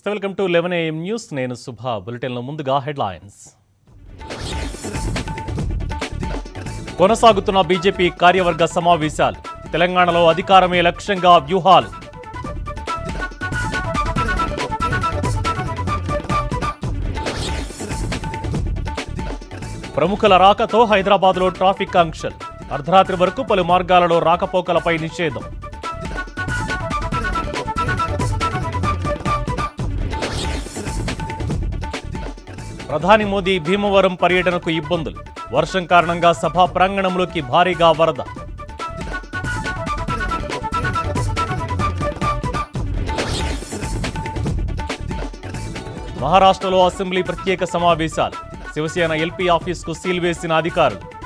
నమస్తే welcome to eleven AM news నేను సుభా బులెటిన్లో ముందుగా హెడ్లైన్స్ కొనసాగుతున్న బీజేపీ కార్యవర్గ సమావేశాలు తెలంగాణలో అధికారమే లక్ష్యంగా వ్యూహాలు ప్రముఖుల రాకతో హైదరాబాద్లో ట్రాఫిక్ ఆంక్షలు అర్ధరాత్రి వరకు పలు మార్గాలలో రాకపోకలపై నిషేధం ప్రధాని మోదీ భీమవరం పర్యటనకు ఇబ్బందులు వర్షం కారణంగా సభా ప్రాంగణంలోకి భారీగా వరద మహారాష్ట్రలో అసెంబ్లీ ప్రత్యేక సమావేశాలు శివసేన ఎల్పీ ఆఫీస్కు సీల్ వేసిన అధికారులు